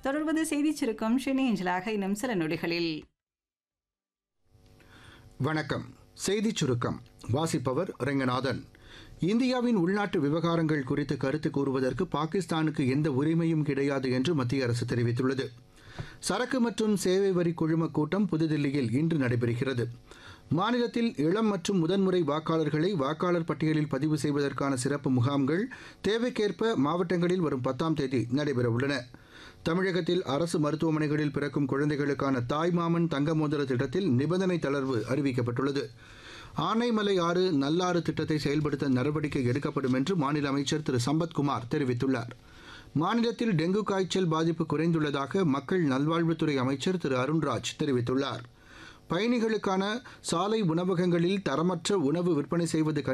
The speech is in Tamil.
தொடர்வது செய்திச் சுருக்கம் ஷெனி ஏஞ்சலாக இன்னும் சில நொடிகளில் வணக்கம் செய்திச் சுருக்கம் வாசிப்பவர் ரெங்கநாதன் இந்தியாவின் உள்நாட்டு விவகாரங்கள் குறித்து கருத்து கூறுவதற்கு பாகிஸ்தானுக்கு எந்த உரிமையும் கிடையாது என்று மத்திய அரசு தெரிவித்துள்ளது சரக்கு மற்றும் சேவை வரி குழும கூட்டம் புதுதில்லியில் இன்று நடைபெறுகிறது மாநிலத்தில் இளம் மற்றும் முதன்முறை வாக்காளர்களை வாக்காளர் பட்டியலில் பதிவு செய்வதற்கான சிறப்பு முகாம்கள் தேவைக்கேற்ப மாவட்டங்களில் வரும் பத்தாம் தேதி நடைபெறவுள்ளன தமிழகத்தில் அரசு மருத்துவமனைகளில் பிறக்கும் குழந்தைகளுக்கான தாய்மாமன் தங்க மோதிர திட்டத்தில் நிபந்தனை தளர்வு அறிவிக்கப்பட்டுள்ளது ஆனைமலை ஆறு நல்லாறு திட்டத்தை செயல்படுத்த நடவடிக்கை எடுக்கப்படும் என்று மாநில அமைச்சர் திரு சம்பத்குமார் தெரிவித்துள்ளார் மாநிலத்தில் டெங்கு காய்ச்சல் பாதிப்பு குறைந்துள்ளதாக மக்கள் நல்வாழ்வுத்துறை அமைச்சர் திரு அருண்ராஜ் தெரிவித்துள்ளார் பயணிகளுக்கான சாலை உணவகங்களில் தரமற்ற உணவு விற்பனை செய்வது